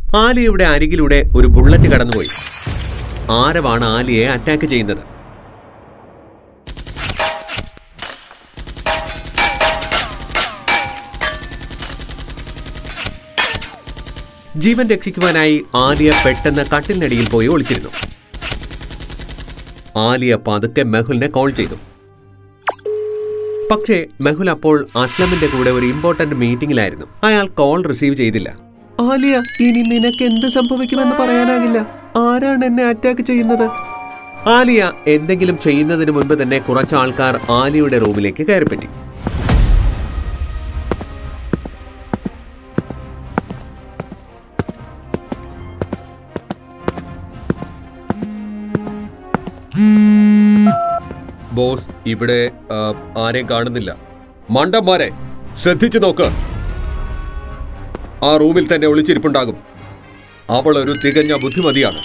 ആലിയയുടെ അരികിലൂടെ ഒരു ബുള്ളറ്റ് കടന്നുപോയി ആരവാണ് ആലിയെ അറ്റാക്ക് ചെയ്യുന്നത് ജീവൻ രക്ഷിക്കുവാനായി ആലിയ പെട്ടെന്ന് കട്ടിലിനടിയിൽ പോയി ഒളിച്ചിരുന്നു ആലിയ പതുക്കെ മെഹുലിനെ കോൾ ചെയ്തു പക്ഷേ മെഹുൽ അപ്പോൾ അസ്ലമിന്റെ കൂടെ ഒരു ഇമ്പോർട്ടന്റ് മീറ്റിംഗിലായിരുന്നു അയാൾ കോൾ റിസീവ് ചെയ്തില്ല ആലിയ ഇനി നിനക്ക് എന്ത് സംഭവിക്കുമെന്ന് പറയാനാകില്ല ആരാണ് എന്നെ അറ്റാക്ക് ചെയ്യുന്നത് ആലിയ എന്തെങ്കിലും ചെയ്യുന്നതിന് മുൻപ് തന്നെ കുറച്ച് ആൾക്കാർ ആലിയയുടെ റൂമിലേക്ക് കയറിപ്പറ്റി ബോസ് ഇവിടെ ആ, ആരെയും കാണുന്നില്ല മണ്ടന്മാരെ ശ്രദ്ധിച്ചു നോക്ക് ആ റൂമിൽ തന്നെ ഒളിച്ചിരിപ്പുണ്ടാകും അവൾ ഒരു തികഞ്ഞ ബുദ്ധിമതിയാണ്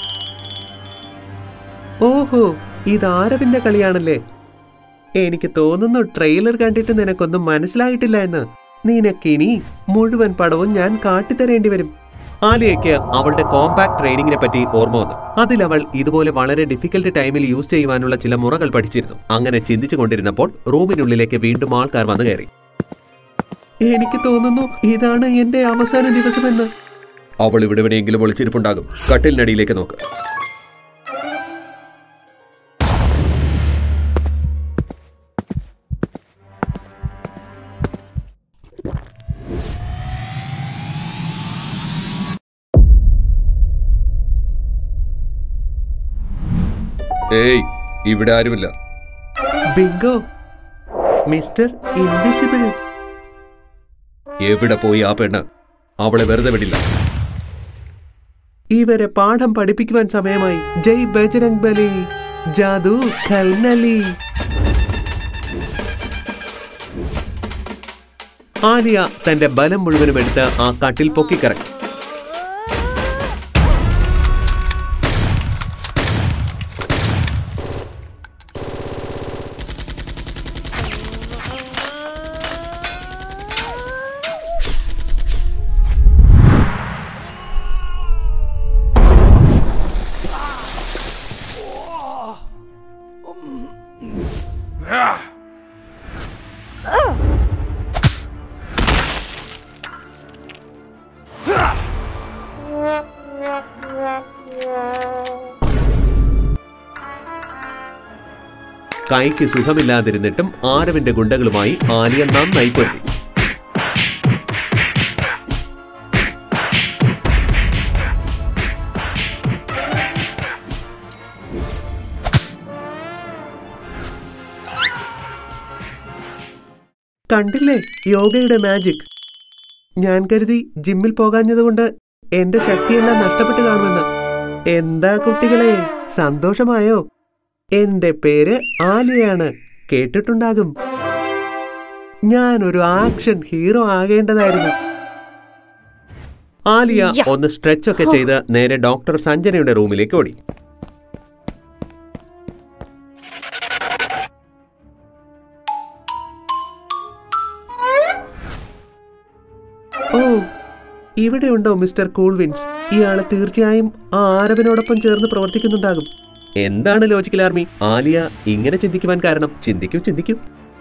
ഓഹോ ഇത് ആരവിന്റെ കളിയാണല്ലേ എനിക്ക് തോന്നുന്നു ട്രെയിലർ കണ്ടിട്ട് നിനക്കൊന്നും മനസ്സിലായിട്ടില്ല എന്ന് നിനക്കിനി മുഴുവൻ പടവും ഞാൻ കാട്ടിത്തരേണ്ടി വരും ആലിയയ്ക്ക് അവളുടെ കോമ്പാക്ട് ട്രെയിനിങ്ങിനെ പറ്റി ഓർമ്മ വന്നു അതിൽ അവൾ ഇതുപോലെ വളരെ ഡിഫിക്കൽട്ട് ടൈമിൽ യൂസ് ചെയ്യുവാനുള്ള ചില മുറകൾ പഠിച്ചിരുന്നു അങ്ങനെ ചിന്തിച്ചു കൊണ്ടിരുന്നപ്പോൾ റൂമിനുള്ളിലേക്ക് വീണ്ടും ആൾക്കാർ വന്നു കയറി എനിക്ക് തോന്നുന്നു ഇതാണ് എന്റെ അവസാന ദിവസമെന്ന് അവൾ ഇവിടെ എവിടെയെങ്കിലും ഒളിച്ചിരിപ്പുണ്ടാകും കട്ടിലിനടിയിലേക്ക് നോക്ക് ഏയ് ഇവിടെ ആരുമില്ല ബിങ്കോ മിസ്റ്റർ ഇൻവിസിബിൾ എവിടെ പോയി ആ പെണ്ണ് അവളെ വെറുതെ വിടില്ല ഇവരെ പാഠം പഠിപ്പിക്കുവാൻ സമയമായി ജയ് ബജരംഗ് ബലി ജാദു ഖൽനലി ആലിയ തന്റെ ബലം മുഴുവനും എടുത്ത് ആ കട്ടിൽ പൊക്കിക്കറങ്ങി കൈക്ക് സുഖമില്ലാതിരുന്നിട്ടും ആരവിന്റെ ഗുണ്ടകളുമായി ആലിയ നന്നായി പൊരുതി കണ്ടില്ലേ യോഗയുടെ മാജിക് ഞാൻ കരുതി ജിമ്മിൽ പോകാഞ്ഞതുകൊണ്ട് എന്റെ ശക്തിയെല്ലാം നഷ്ടപ്പെട്ടു കാണുമെന്ന് എന്താ കുട്ടികളെ സന്തോഷമായോ എന്റെ പേര് ആലിയാണ് കേട്ടിട്ടുണ്ടാകും ഞാൻ ഒരു ആക്ഷൻ ഹീറോ ആകേണ്ടതായിരുന്നു ആലിയ യ്യ. ഒന്ന് സ്ട്രെച്ച് ഒക്കെ ചെയ്ത് നേരെ ഡോക്ടർ സഞ്ജനയുടെ റൂമിലേക്ക് ഓടി ഓ ഇവിടെയുണ്ടോ മിസ്റ്റർ കൂൾവിൻസ് ഇയാള് തീർച്ചയായും ആ ആരവനോടൊപ്പം ചേർന്ന് പ്രവർത്തിക്കുന്നുണ്ടാകും എന്താണ് ലോജിക്കൽ ആർമി ആലിയ ഇങ്ങനെ ചിന്തിക്കുവാൻ കാരണം ചിന്തിക്കൂ ചിന്തിക്കൂ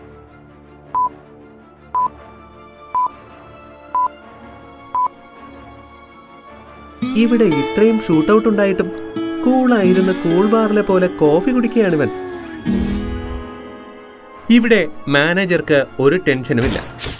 ഇവിടെ ഇത്രയും ഷൂട്ടൗട്ട് ഉണ്ടായിട്ടും കൂളായിരുന്ന കൂൾ ബാറിലെ പോലെ കോഫി കുടിക്കുകയാണിവൻ ഇവിടെ മാനേജർക്ക് ഒരു ടെൻഷനുമില്ല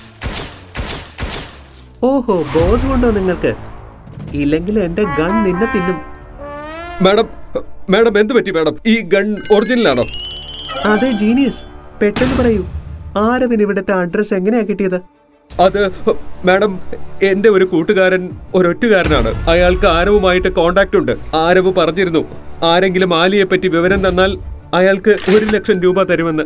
ഓഹോ ബോധമുണ്ടോ നിങ്ങൾക്ക് ഇല്ലെങ്കിൽ എന്റെ ഗൺ നിന്നെ തിന്നും മാഡം മാഡം എന്ത് പറ്റി മാഡം ഈ ഗൺ ഒറിജിനലാണോ അതെ ജീനിയസ് പെട്ടെന്ന് പറയൂ ആരവൻ ഇവിടുത്തെ അഡ്രസ് എങ്ങനെയാ കിട്ടിയത് അത് മാഡം എന്റെ ഒരു കൂട്ടുകാരൻ ഒരൊറ്റുകാരനാണ് അയാൾക്ക് ആരവുമായിട്ട് കോണ്ടാക്ട് ഉണ്ട് ആരവ് പറഞ്ഞിരുന്നു ആരെങ്കിലും ആലിയെ പറ്റി വിവരം തന്നാൽ അയാൾക്ക് ഒരു ലക്ഷം രൂപ തരുമെന്ന്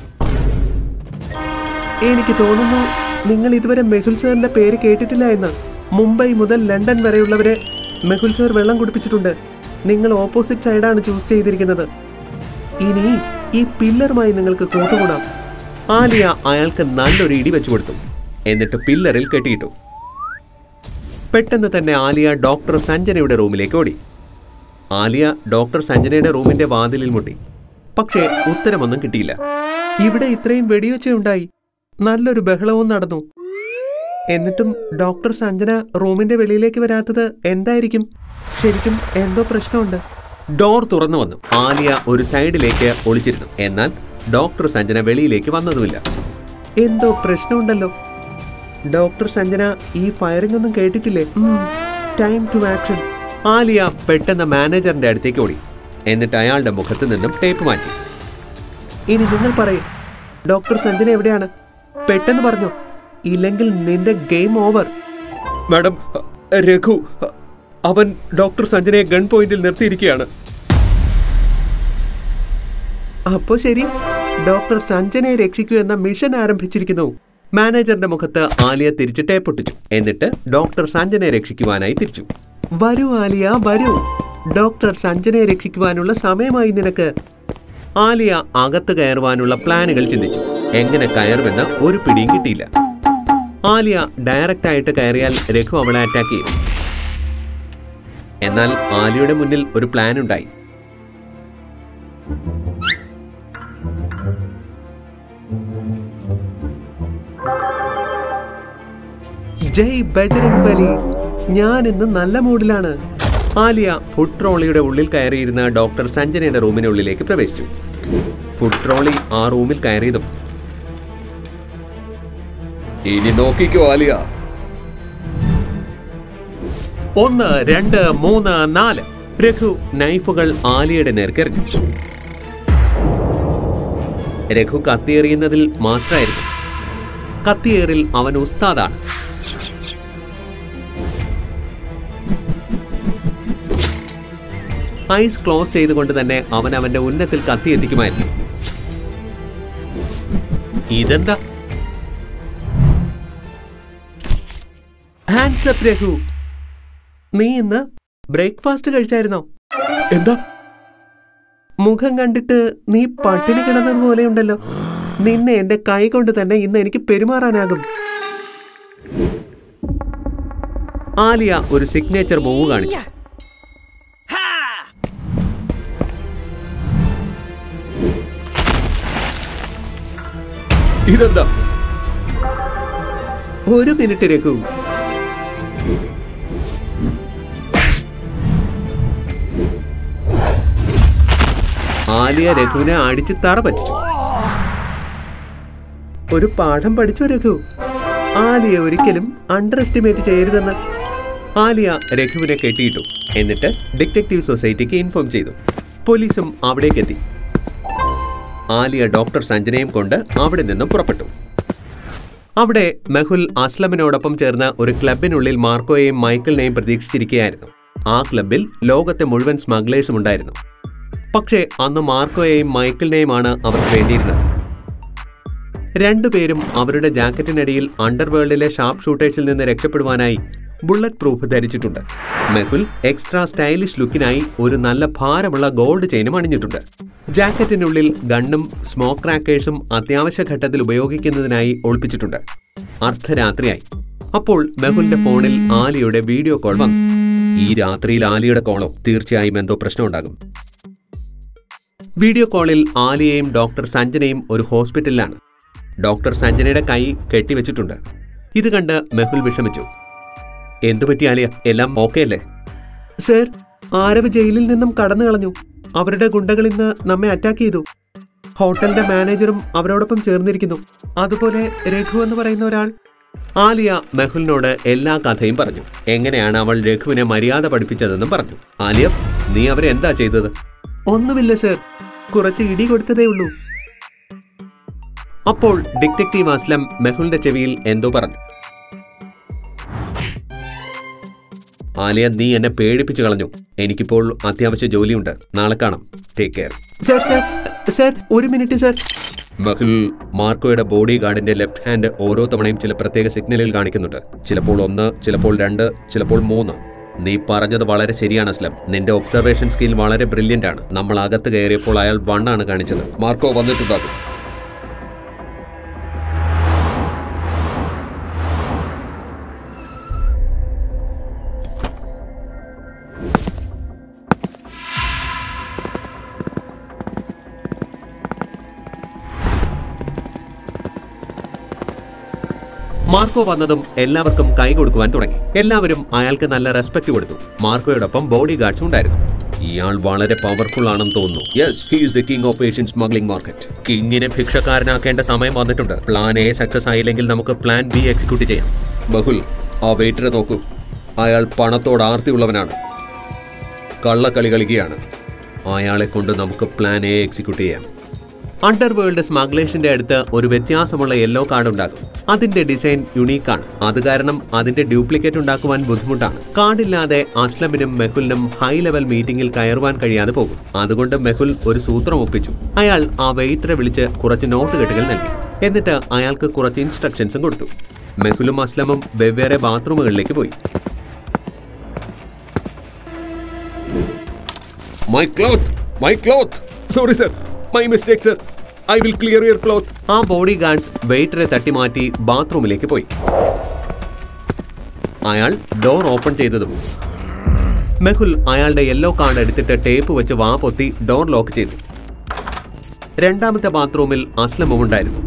എനിക്ക് തോന്നുന്നു നിങ്ങൾ ഇതുവരെ മെഹുൽ സാറിന്റെ പേര് കേട്ടിട്ടില്ല എന്ന് മുംബൈ മുതൽ ലണ്ടൻ വരെയുള്ളവരെ മെഹുൽ സാർ വെള്ളം കുടിപ്പിച്ചിട്ടുണ്ട് നിങ്ങൾ ഓപ്പോസിറ്റ് സൈഡാണ് ചൂസ് ചെയ്തിരിക്കുന്നത് ഇനി ഈ പില്ലറുമായി നിങ്ങൾക്ക് കൂട്ടുകൂടാം ആലിയ അയാൾക്ക് നല്ലൊരു ഇടി വെച്ചു കൊടുത്തു എന്നിട്ട് പില്ലറിൽ കെട്ടിയിട്ടു പെട്ടെന്ന് തന്നെ ആലിയ ഡോക്ടർ സഞ്ജനയുടെ റൂമിലേക്ക് ഓടി ആലിയ ഡോക്ടർ സഞ്ജനയുടെ റൂമിന്റെ വാതിലിൽ മുട്ടി പക്ഷേ ഉത്തരമൊന്നും കിട്ടിയില്ല ഇവിടെ ഇത്രയും വെടിവെച്ചുണ്ടായി നല്ലൊരു ബഹളവും നടന്നു എന്നിട്ടും ഡോക്ടർ സഞ്ജന റൂമിന്റെ വെളിയിലേക്ക് വരാത്തത് എന്തായിരിക്കും ശരിക്കും എന്തോ പ്രശ്നമുണ്ട് ഡോർ തുറന്നു വന്നു ആലിയ ഒരു സൈഡിലേക്ക് ഒളിച്ചിരുന്നു എന്നാൽ ഡോക്ടർ സഞ്ജന വെളിയിലേക്ക് വന്നതുമില്ല എന്തോ പ്രശ്നമുണ്ടല്ലോ ഡോക്ടർ സഞ്ജന ഈ ഫയറിംഗ് ഒന്നും കേട്ടിട്ടില്ലേ ടൈം ടു ആക്ഷൻ ആലിയ പെട്ടെന്ന് മാനേജറിന്റെ അടുത്തേക്ക് ഓടി എന്നിട്ട് അയാളുടെ മുഖത്ത് നിന്നും ടേപ്പ് മാറ്റി ഇനി നിങ്ങൾ പറയും ഡോക്ടർ സഞ്ജന എവിടെയാണ് പെട്ടെന്ന് പറഞ്ഞോ ഇല്ലെങ്കിൽ നിന്റെ ഗെയിം ഓവർ മാഡം രഘു അവൻ ഡോക്ടർ സഞ്ജനയെ ഗൺ പോയിന്റിൽ നിർത്തിയിരിക്കുകയാണ് അപ്പോ ശരി ഡോക്ടർ സഞ്ജനയെ രക്ഷിക്കൂ എന്ന മിഷൻ ആരംഭിച്ചിരിക്കുന്നു മാനേജറിന്റെ മുഖത്ത് ആലിയ തിരിച്ച് ടേപ്പൊട്ടിച്ചു എന്നിട്ട് ഡോക്ടർ സഞ്ജനയെ രക്ഷിക്കുവാനായി തിരിച്ചു വരൂ ആലിയ വരൂ ഡോക്ടർ സഞ്ജനയെ രക്ഷിക്കുവാനുള്ള സമയമായി നിനക്ക് ആലിയ അകത്ത് കയറുവാനുള്ള പ്ലാനുകൾ ചിന്തിച്ചു എങ്ങനെ കയറുമെന്ന് ഒരു പിടിയും കിട്ടിയില്ല ആലിയ ഡയറക്റ്റ് ആയിട്ട് കയറിയാൽ രഘു അവളെ അറ്റാക്ക് ചെയ്യും എന്നാൽ ആലിയുടെ മുന്നിൽ ഒരു പ്ലാൻ ഉണ്ടായി ജയ് ബജരംഗ് ബലി ഞാൻ ഇന്ന് നല്ല മൂഡിലാണ് ആലിയ ഫുഡ് ട്രോളിയുടെ ഉള്ളിൽ കയറിയിരുന്ന ഡോക്ടർ സഞ്ജനയുടെ റൂമിനുള്ളിലേക്ക് പ്രവേശിച്ചു ഫുഡ് ട്രോളി ആ റൂമിൽ കയറിയതും ഇനി നോക്കിക്കോ ആലിയ ഒന്ന് രണ്ട് മൂന്ന് നാല് രഘു നൈഫുകൾ ആലിയയുടെ നേർക്കെറിഞ്ഞു രഘു കത്തിയെറിയുന്നതിൽ മാസ്റ്ററായിരുന്നു കത്തിയേറിൽ അവൻ ഉസ്താദാണ് ഐസ് ക്ലോസ് ചെയ്തുകൊണ്ട് തന്നെ അവൻ അവന്റെ ഉന്നത്തിൽ കത്തി എത്തിക്കുമായിരുന്നു ഇതെന്താ ഹാൻഡ്സ് അപ്പ് രഘു നീ ഇന്ന് ബ്രേക്ക്ഫാസ്റ്റ് കഴിച്ചായിരുന്നോ എന്താ മുഖം കണ്ടിട്ട് നീ പട്ടിണി കിടന്നത് പോലെയുണ്ടല്ലോ നിന്നെ എന്റെ കൈ കൊണ്ട് തന്നെ ഇന്ന് എനിക്ക് പെരുമാറാനാകും ആലിയ ഒരു സിഗ്നേച്ചർ മൂവ് കാണിച്ചു ഇതെന്താ ഒരു മിനിറ്റ് രഘു ആലിയ രഘുവിനെ അടിച്ച് തറ പറ്റിച്ചു ഒരു പാഠം പഠിച്ചോ രഘു ആലിയ ഒരിക്കലും അണ്ടർ എസ്റ്റിമേറ്റ് ചെയ്യരുതെന്ന് ആലിയ രഘുവിനെ കെട്ടിയിട്ടു എന്നിട്ട് ഡിറ്റക്റ്റീവ് സൊസൈറ്റിക്ക് ഇൻഫോം ചെയ്തു പോലീസും അവിടേക്കെത്തി ആലിയ ഡോക്ടർ സഞ്ജനയും കൊണ്ട് അവിടെ നിന്നും പുറപ്പെട്ടു അവിടെ മെഹുൽ അസ്ലമിനോടൊപ്പം ചേർന്ന ഒരു ക്ലബിനുള്ളിൽ മാർക്കോയെയും മൈക്കിളിനെയും പ്രതീക്ഷിച്ചിരിക്കുകയായിരുന്നു ആ ക്ലബിൽ ലോകത്തെ മുഴുവൻ സ്മഗ്ലേഴ്സും ഉണ്ടായിരുന്നു പക്ഷേ അന്ന് മാർക്കോയെയും മൈക്കിളിനെയുമാണ് അവർക്ക് വേണ്ടിയിരുന്നത് രണ്ടുപേരും അവരുടെ ജാക്കറ്റിനടിയിൽ അണ്ടർവേൾഡിലെ ഷാർപ്പ് ഷൂട്ടേഴ്സിൽ നിന്ന് രക്ഷപ്പെടുവാനായി ബുള്ളറ്റ് പ്രൂഫ് ധരിച്ചിട്ടുണ്ട് മെഹുൽ എക്സ്ട്രാ സ്റ്റൈലിഷ് ലുക്കിനായി ഒരു നല്ല ഭാരമുള്ള ഗോൾഡ് ചെയിനും അണിഞ്ഞിട്ടുണ്ട് ജാക്കറ്റിനുള്ളിൽ ഗണ്ണും സ്മോക്ക് ക്രാക്കേഴ്സും അത്യാവശ്യ ഘട്ടത്തിൽ ഉപയോഗിക്കുന്നതിനായി ഒളിപ്പിച്ചിട്ടുണ്ട് അർദ്ധരാത്രിയായി അപ്പോൾ മെഹുലിന്റെ ഫോണിൽ ആലിയുടെ വീഡിയോ കോൾ വന്നു ഈ രാത്രിയിൽ ആലിയുടെ കോളോ തീർച്ചയായും എന്തോ പ്രശ്നമുണ്ടാകും വീഡിയോ കോളിൽ ആലിയയും ഡോക്ടർ സഞ്ജനയും ഒരു ഹോസ്പിറ്റലിലാണ് ഡോക്ടർ സഞ്ജനയുടെ കൈ കെട്ടിവെച്ചിട്ടുണ്ട് ഇത് കണ്ട് മെഹുൽ വിഷമിച്ചു എന്തു പറ്റി ആലിയ എല്ലാം ഓക്കെ അല്ലേ സർ ആരവ് ജയിലിൽ നിന്നും കടന്നു കളഞ്ഞു അവരുടെ ഗുണ്ടകൾ ഇന്ന് നമ്മെ അറ്റാക്ക് ചെയ്തു ഹോട്ടലിന്റെ മാനേജറും അവരോടൊപ്പം ചേർന്നിരിക്കുന്നു അതുപോലെ രഘു എന്ന് പറയുന്ന ഒരാൾ ആലിയ മെഹുലിനോട് എല്ലാ കഥയും പറഞ്ഞു എങ്ങനെയാണ് അവൾ രഘുവിനെ മര്യാദ പഠിപ്പിച്ചതെന്നും പറഞ്ഞു ആലിയ നീ അവരെ എന്താ ചെയ്തത് ഒന്നുമില്ല സർ കുറച്ച് ഇടി കൊടുത്തതേ ഉള്ളൂ അപ്പോൾ ഡിറ്റക്റ്റീവ് അസ്ലം മെഹുലിന്റെ ചെവിയിൽ എന്തോ പറഞ്ഞു ആലിയ നീ എന്നെ പേടിപ്പിച്ചു കളഞ്ഞു എനിക്കിപ്പോൾ അത്യാവശ്യ ജോലിയുണ്ട് നാളെ കാണാം take care sir sir sir ഒരു മിനിറ്റ് സർ മഹിൽ മാർക്കോയുടെ ബോഡി ഗാർഡിന്റെ ലെഫ്റ്റ് ഹാൻഡ് ഓരോ തവണയും ചില പ്രത്യേക സിഗ്നലുകൾ കാണിക്കുന്നുണ്ട് ചിലപ്പോൾ ഒന്ന് ചിലപ്പോൾ രണ്ട് ചിലപ്പോൾ മൂന്ന് നീ പറഞ്ഞത് വളരെ ശരിയാണ് അസ്ലം നിന്റെ ഒബ്സർവേഷൻ സ്കിൽ വളരെ ബ്രില്യന്റ് ആണ് നമ്മൾ അകത്ത് കയറിയപ്പോൾ അയാൾ വണ്ണാണ് കാണിച്ചത് മാർക്കോ വന്നിട്ടുണ്ടാകും മാർക്കോ വന്നതും എല്ലാവർക്കും കൈ കൊടുക്കുവാൻ തുടങ്ങി എല്ലാവരും അയാൾക്ക് നല്ല റെസ്പെക്ട് കൊടുത്തു മാർക്കോയോടൊപ്പം ബോഡി ഗാർഡ്സും ഉണ്ടായിരുന്നു ഇയാൾ വളരെ പവർഫുൾ ആണെന്ന് തോന്നുന്നു yes he's the king of Asian smuggling market കിങ്ങിനെ ഭിക്ഷക്കാരനാക്കേണ്ട സമയം വന്നിട്ടുണ്ട് പ്ലാൻ എ സക്സസ് ആയില്ലെങ്കിൽ നമുക്ക് പ്ലാൻ ബി എക്സിക്യൂട്ട് ചെയ്യാം ബഹുൽ ആ വെയിറ്ററെ നോക്കൂ അയാൾ പണത്തോട് ആർത്തിയുള്ളവനാണ് കള്ളക്കളി കളിക്കുകയാണ് അയാളെ കൊണ്ട് നമുക്ക് പ്ലാൻ എ എക്സിക്യൂട്ട് ചെയ്യാം അണ്ടർവേൾഡ് സ്മഗ്ലേഷന്റെ അടുത്ത് ഒരു വ്യത്യാസമുള്ള യെല്ലോ കാർഡ് ഉണ്ടാകും അതിന്റെ ഡിസൈൻ യുണീക്കാണ് അത് കാരണം അതിന്റെ ഡ്യൂപ്ലിക്കേറ്റ് ഉണ്ടാക്കുവാൻ ബുദ്ധിമുട്ടാണ് കാർഡില്ലാതെ അസ്ലമിനും മെഹുലിനും ഹൈ ലെവൽ മീറ്റിംഗിൽ കയറുവാൻ കഴിയാതെ പോകും അതുകൊണ്ട് മെഹുൽ ഒരു സൂത്രം ഒപ്പിച്ചു അയാൾ ആ വെയിറ്ററെ വിളിച്ച് കുറച്ച് നോട്ട് കെട്ടുകൾ നൽകി എന്നിട്ട് അയാൾക്ക് കുറച്ച് ഇൻസ്ട്രക്ഷൻസും കൊടുത്തു മെഹുലും അസ്ലമും വെവ്വേറെ ബാത്റൂമുകളിലേക്ക് പോയി my cloth my cloth sorry sir my mistake sir I will clear your cloth ആ ബോഡി ഗാർഡ്സ് വെയിറ്ററെ തട്ടിമാറ്റി ബാത്റൂമിലേക്ക് പോയി അയാൾ ഡോർ ഓപ്പൺ ചെയ്തതും മെഹുൽ അയാളുടെ യെല്ലോ കാർഡ് എടുത്തിട്ട് ടേപ്പ് വെച്ച് വാ പൊത്തി ഡോർ ലോക്ക് ചെയ്തു രണ്ടാമത്തെ ബാത്റൂമിൽ അസ്ലമും ഉണ്ടായിരുന്നു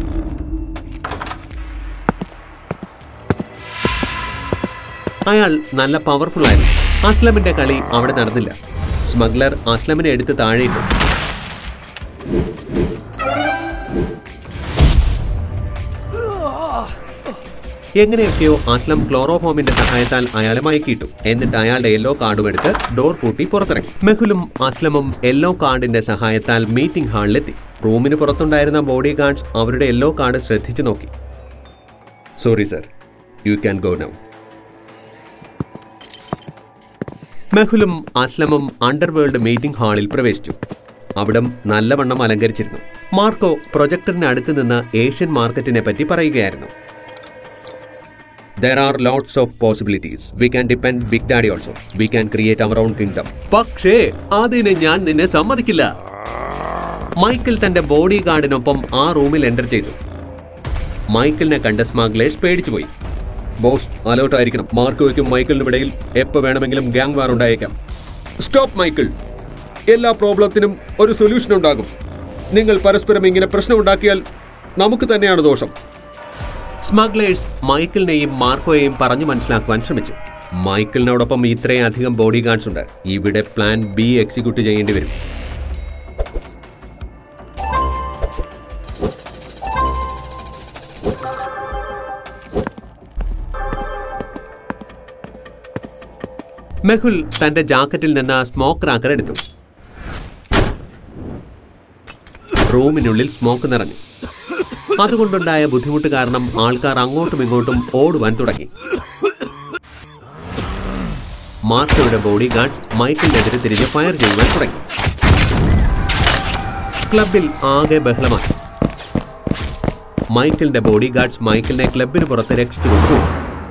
അയാൾ നല്ല പവർഫുൾ ആയിരുന്നു അസ്ലമിന്റെ കളി അവിടെ നടന്നില്ല സ്മഗ്ലർ അസ്ലമിനെ എടുത്ത് താഴെയിട്ടു എങ്ങനെയൊക്കെയോ അസ്ലം ക്ലോറോഫോമിന്റെ സഹായത്താൽ അയാളെ മയക്കിയിട്ടു എന്നിട്ട് അയാളുടെ യെല്ലോ കാർഡും എടുത്ത് ഡോർ പൂട്ടി പുറത്തിറങ്ങി മെഹുലും അസ്ലമും യെല്ലോ കാർഡിന്റെ സഹായത്താൽ മീറ്റിംഗ് ഹാളിലെത്തി റൂമിന് പുറത്തുണ്ടായിരുന്ന ബോഡി ഗാർഡ്സ് അവരുടെ യെല്ലോ കാർഡ് ശ്രദ്ധിച്ചു നോക്കി sorry sir you can go now മെഹുലും അസ്ലമും അണ്ടർവേൾഡ് മീറ്റിംഗ് ഹാളിൽ പ്രവേശിച്ചു അവിടം നല്ലവണ്ണം അലങ്കരിച്ചിരുന്നു മാർക്കോ പ്രൊജക്ടറിന് അടുത്ത് നിന്ന് ഏഷ്യൻ മാർക്കറ്റിനെ പറ്റി പറയുകയായിരുന്നു there are lots of possibilities we can depend big daddy also we can create our own kingdom പക്ഷേ അതിന് ഞാൻ നിന്നെ സമ്മതിക്കില്ല മൈക്കിൾ തന്റെ ബോഡി ഗാർഡിനൊപ്പം ആ റൂമിൽ എൻ്റർ ചെയ്തു മൈക്കിളിനെ കണ്ട സ്മഗ്ലേഴ്സ് പേടിച്ചുപോയി ബോസ് അലേർട്ട് ആയിരിക്കണം മാർക്കോയ്ക്കും മൈക്കിളിനും ഇടയിൽ എപ്പോൾ വേണമെങ്കിലും ഗ്യാങ് വാർ ഉണ്ടായേക്കാം സ്റ്റോപ്പ് മൈക്കിൾ എല്ലാ പ്രോബ്ലത്തിനും ഒരു സൊല്യൂഷൻ ഉണ്ടാകും നിങ്ങൾ പരസ്പരം ഇങ്ങനെ പ്രശ്നം ഉണ്ടാക്കിയാൽ നമുക്ക് തന്നെയാണ് ദോഷം സ്മഗ്ലേഴ്സ് മൈക്കിളിനെയും മാർക്കോയെയും പറഞ്ഞു മനസ്സിലാക്കുവാൻ ശ്രമിച്ചു മൈക്കിളിനോടൊപ്പം ഇത്രയും അധികം ബോഡി ഗാർഡ്സ് ഉണ്ട് ഇവിടെ പ്ലാൻ ബി എക്സിക്യൂട്ട് ചെയ്യേണ്ടി വരും മെഹുൽ തന്റെ ജാക്കറ്റിൽ നിന്ന് സ്മോക്ക് റാക്കർ എടുത്തു റൂമിനുള്ളിൽ സ്മോക്ക് നിറഞ്ഞു അതുകൊണ്ടുണ്ടായ ബുദ്ധിമുട്ട് കാരണം ആൾക്കാർ അങ്ങോട്ടും ഇങ്ങോട്ടും ഓടുവാൻ തുടങ്ങി മാർക്കോയുടെ ബോഡി ഗാർഡ്സ് മൈക്കിളിനെതിരെ തിരിഞ്ഞ് ഫയർ ചെയ്യുവാൻ തുടങ്ങി ക്ലബിൽ ആകെ ബഹളമായി മൈക്കിളിന്റെ ബോഡി ഗാർഡ്സ് മൈക്കിളിനെ ക്ലബിന് പുറത്ത് രക്ഷിച്ചു കൊണ്ടുപോയി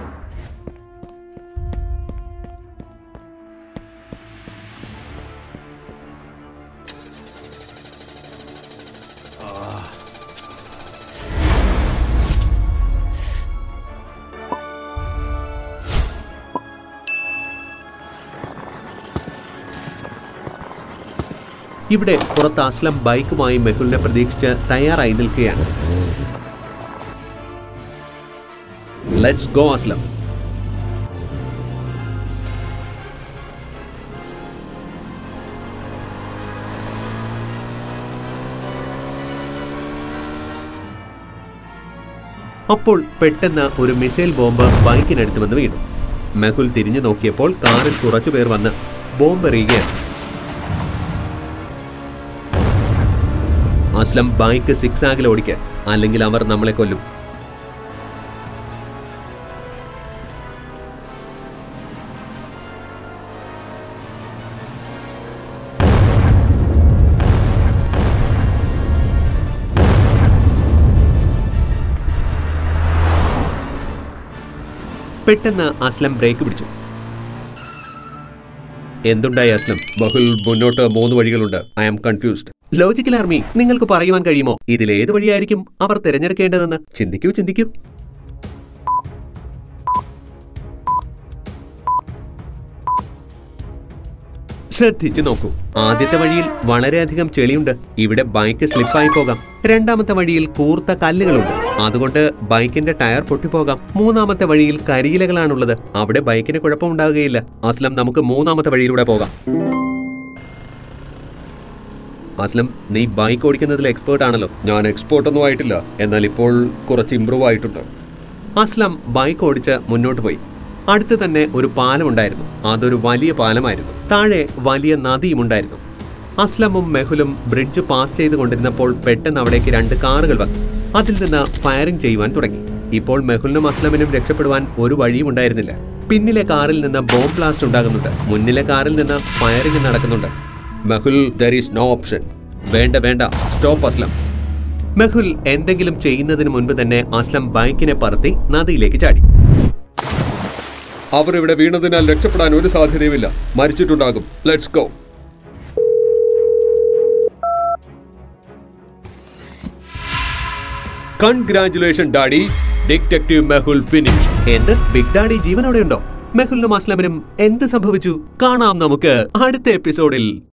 ഇവിടെ പുറത്ത് അസ്ലം ബൈക്കുമായി മെഹുലിനെ പ്രതീക്ഷിച്ച് തയ്യാറായി നിൽക്കുകയാണ് ലെറ്റ്സ് ഗോ അസ്ലം അപ്പോൾ പെട്ടെന്ന് ഒരു മിസൈൽ ബോംബ് ബൈക്കിനടുത്ത് വന്ന് വീണു മെഹുൽ തിരിഞ്ഞു നോക്കിയപ്പോൾ കാറിൽ കുറച്ചുപേർ വന്ന് ബോംബ് എറിയുകയാണ് അസ്ലം ബൈക്ക് സിക്സ് ആകിൽ ഓടിക്കുക അല്ലെങ്കിൽ അവർ നമ്മളെ കൊല്ലും പെട്ടെന്ന് അസ്ലം ബ്രേക്ക് പിടിച്ചു എന്തുണ്ടായി അസ്ലം ബഹുൽ മുന്നോട്ട് മൂന്ന് വഴികളുണ്ട് I am confused logical army നിങ്ങൾക്ക് പറയുവാൻ കഴിയുമോ ഇതിൽ ഏത് വഴിയായിരിക്കും അവർ തിരഞ്ഞെടുക്കേണ്ടതെന്ന് ചിന്തിക്കൂ ചിന്തിക്കൂ ശ്രദ്ധിച്ചു നോക്കൂ ആദ്യത്തെ വഴിയിൽ വളരെയധികം ചെളിയുണ്ട് ഇവിടെ ബൈക്ക് സ്ലിപ്പായി പോകാം രണ്ടാമത്തെ വഴിയിൽ കൂർത്ത കല്ലുകളുണ്ട് അതുകൊണ്ട് ബൈക്കിന്റെ ടയർ പൊട്ടിപ്പോകാം മൂന്നാമത്തെ വഴിയിൽ കരിയിലകളാണുള്ളത് അവിടെ ബൈക്കിന് കുഴപ്പമുണ്ടാകുകയില്ല അസ്ലം നമുക്ക് മൂന്നാമത്തെ വഴിയിലൂടെ പോകാം അസ്ലം നീ ബൈക്ക് ഓടിക്കുന്നതിൽ എക്സ്പേർട്ട് ആണല്ലോ ഞാൻ എക്സ്പോർട്ട് ഒന്നും ആയിട്ടില്ല എന്നാൽ ഇപ്പോൾ കുറച്ച് ഇമ്പ്രൂവ് ആയിട്ടുണ്ട് അസ്ലം ബൈക്ക് ഓടിച്ച് മുന്നോട്ട് പോയി അടുത്ത് തന്നെ ഒരു പാലമുണ്ടായിരുന്നു അതൊരു വലിയ പാലമായിരുന്നു താഴെ വലിയ നദിയുമുണ്ടായിരുന്നു അസ്ലമും മെഹുലും ബ്രിഡ്ജ് പാസ് ചെയ്ത് കൊണ്ടിരുന്നപ്പോൾ പെട്ടെന്ന് അവിടേക്ക് രണ്ട് കാറുകൾ വന്നു അതിൽ നിന്ന് ഫയറിംഗ് ചെയ്യുവാൻ തുടങ്ങി ഇപ്പോൾ മെഹുലിനും അസ്ലമിനും രക്ഷപ്പെടുവാൻ ഒരു വഴിയും ഉണ്ടായിരുന്നില്ല പിന്നിലെ കാറിൽ നിന്ന് ബോംബ് ബ്ലാസ്റ്റ് ഉണ്ടാകുന്നുണ്ട് മുന്നിലെ കാറിൽ നിന്ന് ഫയറിംഗ് നടക്കുന്നുണ്ട് Mehul there is no option വേണ്ട വേണ്ട സ്റ്റോപ്പ് അസ്ലം മെഹുൽ എന്തെങ്കിലും ചെയ്യുന്നതിന് മുൻപ് തന്നെ അസ്ലം ബൈക്കിനെ പറത്തി നദിയിലേക്ക് ചാടി അവർ ഇവിടെ വീണതിനാൽ രക്ഷപ്പെടാൻ ഒരു സാധ്യതയുമില്ല മരിച്ചിട്ടുണ്ടാകും let's go congratulation daddy detective Mehul finish എന്ത് ബിഗ് ഡാഡി ജീവനോടെ ഉണ്ടോ മെഹുലിനും അസ്ലമിനും എന്ത് സംഭവിച്ചു കാണാം നമുക്ക് അടുത്ത എപ്പിസോഡിൽ